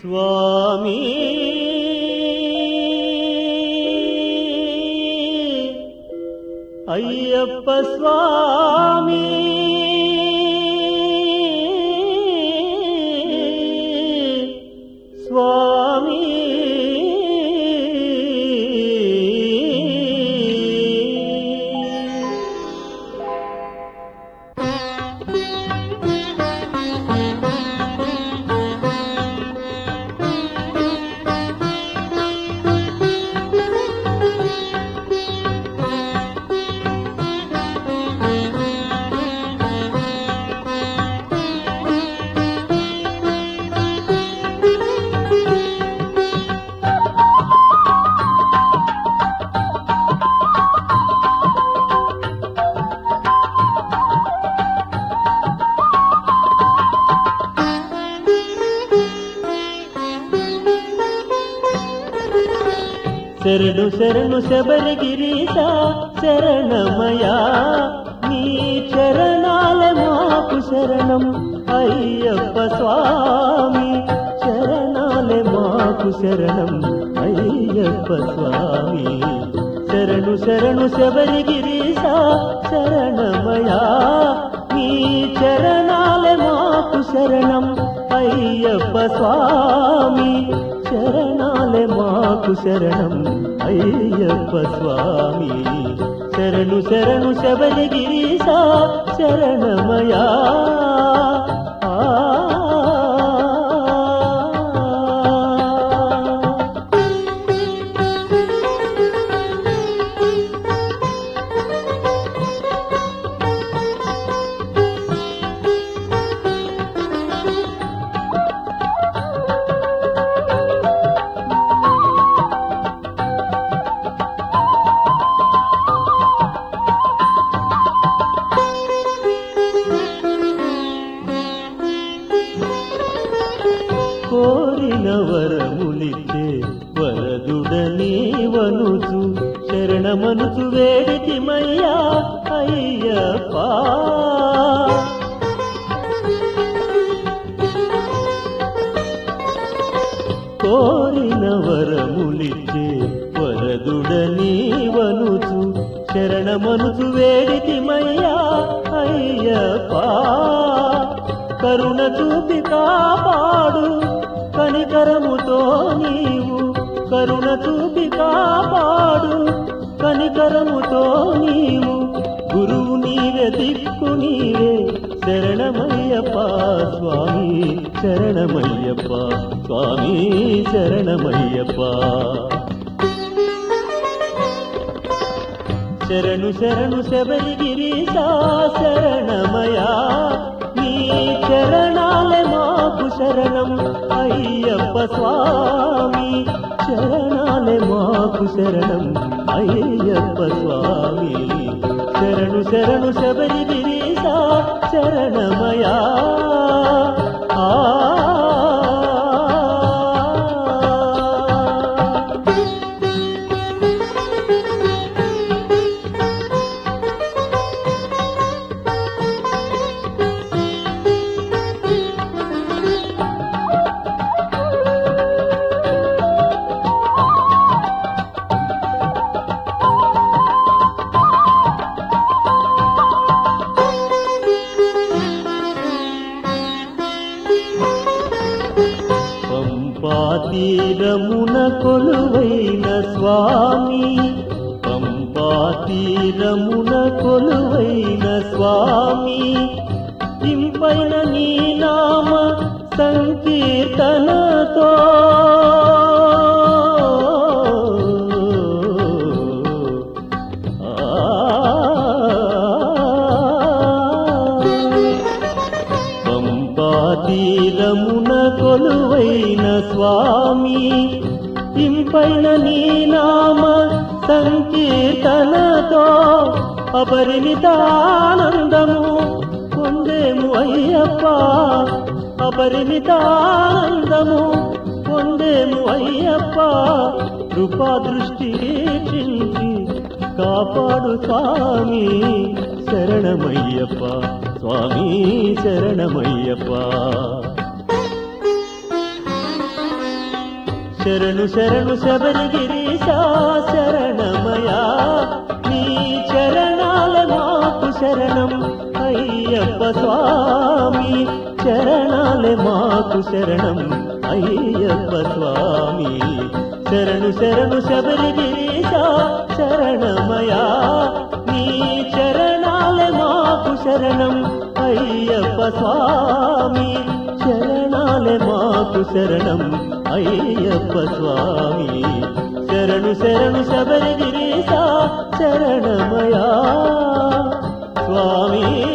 స్వామి అయ్యప్ప స్వామి స్వామి శరణు శరణు శబరిగిరీశ శరణమయా నీ చరణాల మాకు శరణం అయ్యప్ప స్వామి చరణాలే మాకు శరణం అయ్యప్ప స్వామి శరణు శరణు శబరిగిరీశ శరణమయా నీ చరణాలే మాకు శరణం అయ్యప్ప స్వామి శరణాలే మాకు శరణం అయ్యప్ప స్వామి శరణు శరణు శబరిగిరీశ శరణమయా ఆ కోరిన వరములిచ్చే వరదుడని వనుచు శరణమనుచు వేడితిమయ్యా అయ్యప్ప కోరిన వరములిచ్చే వరదుడని వనుచు శరణమనుచు వేడితిమయ్యా అయ్యప్ప కరుణ చూపి కాపాడు కనికరముతో నీవు కరుణ చూపి కాపాడు కనికరముతో నీవు గురువు నీవే దిక్కు నీవే శరణమయ్యప్ప స్వామి శరణమయ్యప్ప స్వామి శరణమయ్యప్ప శరణు శరణు శబరిగిరీశ శరణమయా నీ చరణాలే మాకు శరణం అయ్యప్ప స్వామి చరణాలే మాకు శరణం అయ్యప్ప స్వామి శరణు శరణు శబరిగిరీశ శరణమయా ఆ పంపాతీరమున కొలువైన స్వామి పంపాతీరమున కొలువైన స్వామి ఇంపైన నీ నామ సంకీర్తనతో పంపాతీరమున కొలువైన స్వామి ఇంపైన నీ నామ సంకీర్తనతో అపరిమితానందము పొందేము అయ్యప్ప అపరిమితానందము పొందేము అయ్యప్ప కృపా దృష్టి వీక్షించి కాపాడు స్వామి శరణమయ్యప్ప స్వామి శరణమయ్యప్ప శరణు శరణు శబరిగిరీశా శరణమయా నీ చరణాల మాకు శరణం అయ్యప్ప స్వామి చరణాల మాకు శరణం అయ్యప్ప స్వామి శరణు శరణు శబరిగిరీశా శరణమయా నీ చరణాల మాకు శరణం అయ్యప్ప స్వామి శరణాల మాకు శరణం అయ్యప్ప స్వామి శరణు శరణు శబరిగిరీశా శరణమయా స్వామి